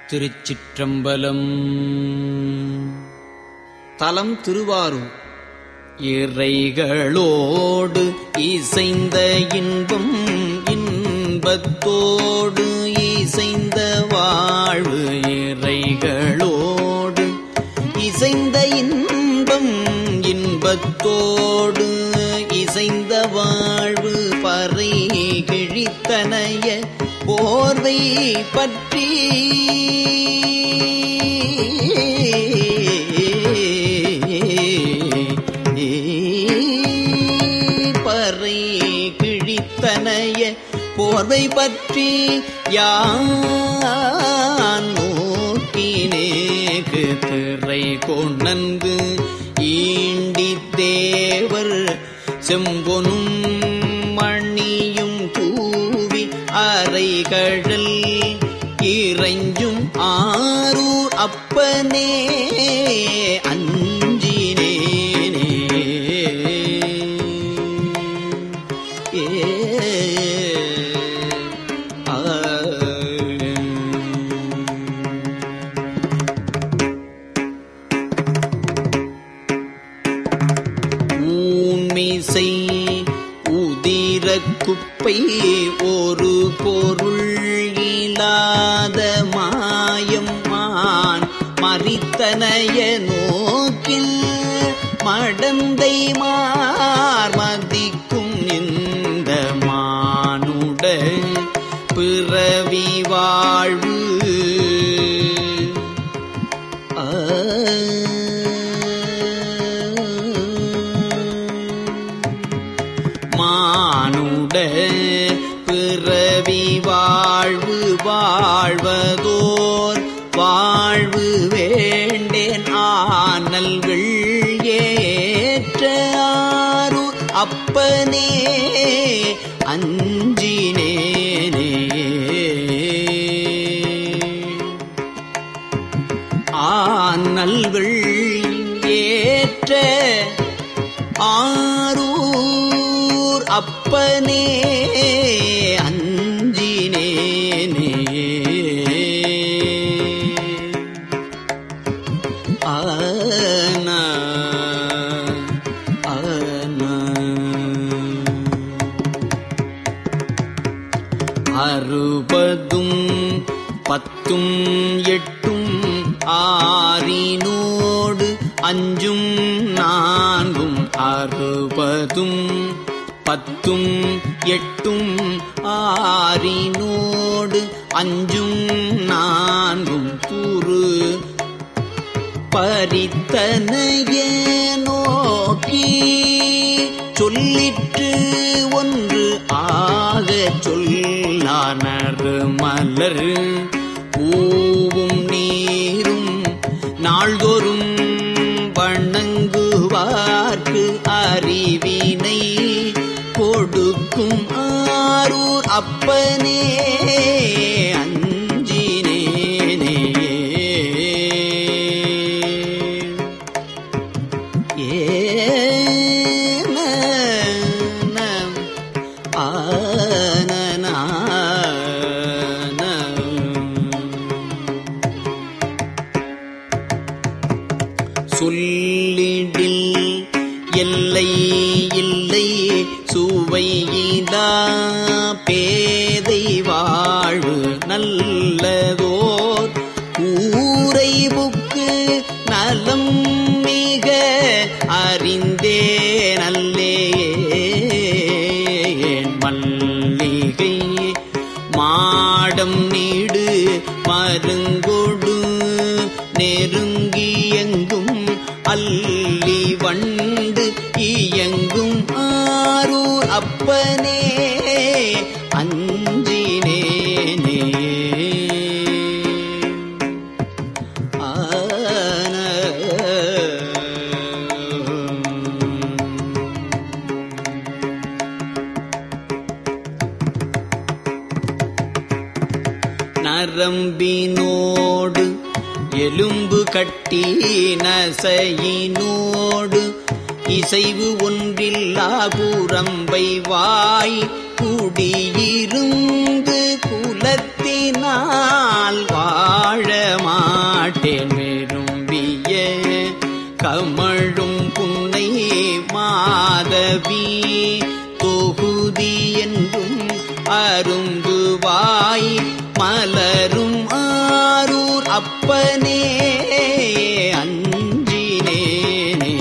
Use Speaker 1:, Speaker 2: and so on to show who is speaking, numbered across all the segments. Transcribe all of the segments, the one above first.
Speaker 1: திருச்சிற்றம்பலம் தலம் திருவாரூர் இறைகளோடு இசைந்த இன்பம் இன்பத்தோடு இசைந்த வாழ்வு இறைகளோடு இசைந்த இன்பம் இன்பத்தோடு இசைந்த வாழ்வு பறை கிழித்தனைய போர்வை பற்றி பறை கிழித்தனைய போர்வை பற்றி யான் நோக்கினேக்கு திரை கொண்டந்து ஈண்டி தேவர் செம்பொனும் மணியும் தூவி அறைகழல் இறைஞ்சும் ஆரூர் அப்பனே அஞ்சினேனே ஏ ஆ ஊன்மிசை உதிர குப்பை ஒரு பொருள் இல்லாத மாயம் மான் மறித்தனைய நோக்கில் மடந்தை மார்மதிக்கும் இந்த மானுட பிறவி வாழ்வு மானுட பிறவி வாழ்வு வாழ்வதோர் வாழ்வு வேண்டேன் ஆனல் ஏற்ற ஆரு அப்பனே அஞ்சினேனே ஆனல்கள் ஏற்ற ஆரூர் அப்பனே அஞ்சினேனே ஆனா ஆனா அறுபதும் பத்தும் எட்டும் ஆறினோடு அஞ்சும் நான்கும் அறுபதும் பத்தும் எட்டும் ஆறினோடு அஞ்சும் நான்கும் துரு பரித்தனைய நோக்கி சொல்லிற்று ஒன்று ஆக சொல்லானரு மலர் பூவும் நீரும் நாள்தோறும் வணங்குவார்க்கு அறிவினை கொடுக்கும் ஆரூர் அப்பனே அஞ்சினேனே ஏன ஆனனா சொல்லிடில் எல்லை இல்லை சுவையிலா பேதை வாழ்வு நல்லதோர் ஊரை புக்கு நலம் மிக அறிந்தே நல்லே மல்லிகை மாடம் நீடு மருங்கொடு நெருங்கி எங்கும் அல்லி வண்டு இயங்கும் ஆரூர் அப்பனே அஞ்சினேனே ஆன நரம்பினோடு எலும்பு கட்டி நசையினோடு இசைவு ஒன்றில்லா கூரம்பை வாய் குடியிருந்து குலத்தினால் வாழ வணங்குவாய் மலரும் ஆரூர் அப்பனே அஞ்சினேனே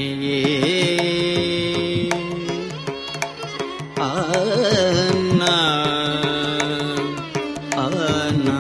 Speaker 1: ஆனா ஆனா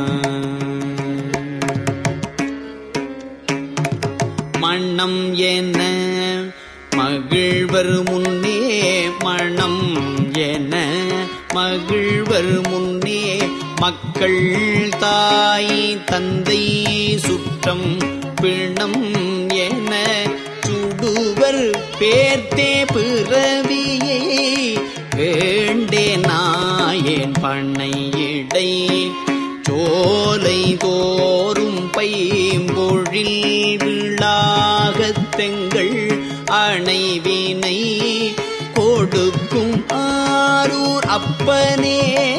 Speaker 1: மண்ணம் என மகிழ்வர் முன்னே மணம் என மகிழ்வர் முன்னே மக்கள் தாய் தந்தை சுற்றம் பிணம் என சுடுவர் பேர்த்தே பிறவியே வேண்டே நாயேன் பண்ணையிடை சோலை தோறும் பைம்பொழில் விழாகத் தெங்கள் அணைவினை கொடுக்கும் ஆரூர் அப்பனே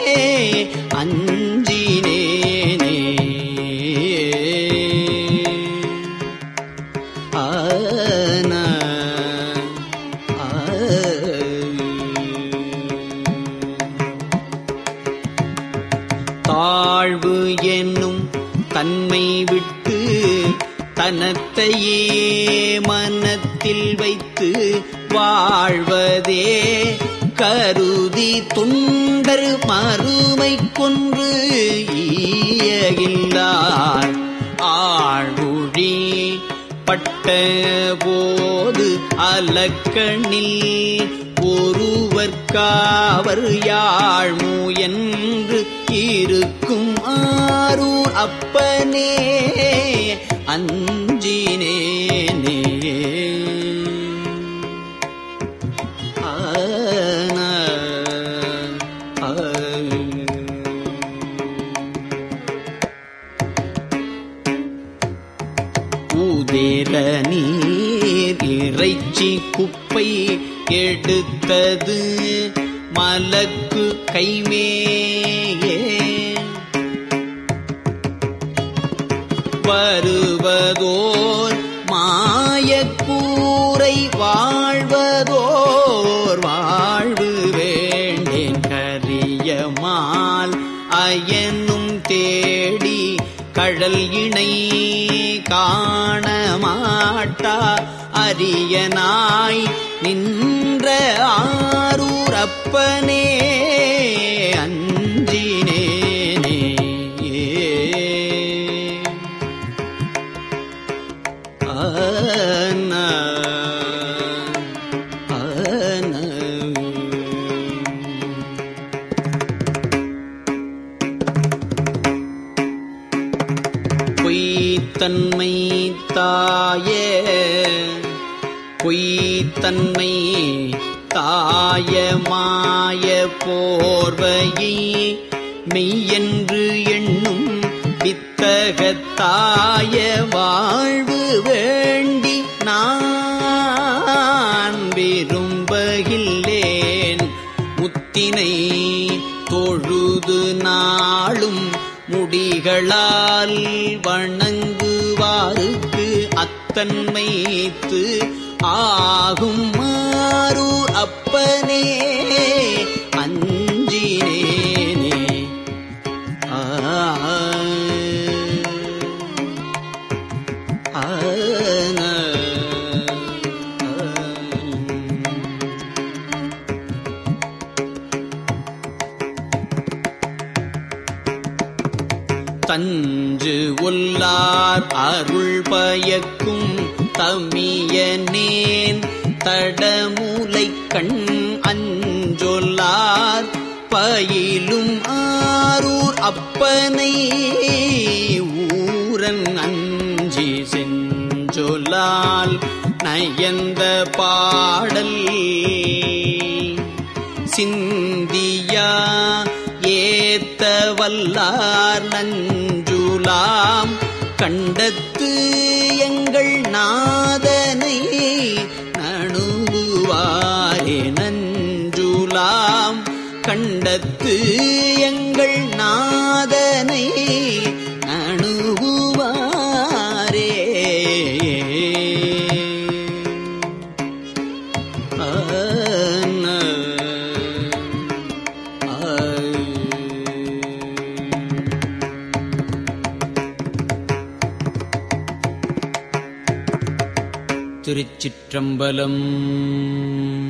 Speaker 1: அஞ்சினேனே ஆன தாழ்வு என்னும் தன்மை விட்டு தனத்தையே மனத்தில் வைத்து வாழ்வதே கருதி துண்டர் மறுமை கொன்று ஈயகில்லார் ஆழ்வுழி பட்ட போது அலக்கணில் ஒருவர்காவர் யாழ்மு என்று இருக்கும் ஆரூர் அப்பனே அஞ்சினேனே ஆன ஆ ஊதேர நீர் இறைச்சி குப்பை எடுத்தது மலக்கு கைமேயே வருவதோர் மாயக்கூரை வாழ்வதோர் வாழ்வு வேண்டேன் கரியமால் அயனும் தேடி கழல் இணை காண மாட்டா அரியனாய் நின்ற ஆரூரப்பனே அஞ்சினேனே ஆன ஆன பொய்த்தன்மை தாய பொய்த்தன்மை தாய மாய போர்வையை மெய்யென்று எண்ணும் வித்தகத்தாய வாழ்வு வேண்டி நான் விரும்பகில்லேன் முத்தினை தொழுது நாளும் முடிகளால் வணங்குவாருக்கு அத்தன்மைத்து ஆகும் மாறு அப்பனே அஞ்சினேனே ஆ ஆன தஞ்சு ஒல்லார் அருள் பயக்கும் தமியனேன் தடமுலை கண் அஞ்சொல்லார் பயிலும் ஆரூர் அப்பனை ஊரன் அஞ்சி செஞ்சொலால் நயந்த பாடல் சிந்தியா ஏத்த வல்லார் நஞ்சுலாம் கண்டத்து எங்கள் நாதனை நணுகுவாரே நஞ்சுலாம் கண்டத்து எங்கள் நாதனை நணுகுவாரே ஆன ஆ திருச்சிற்றம்பலம்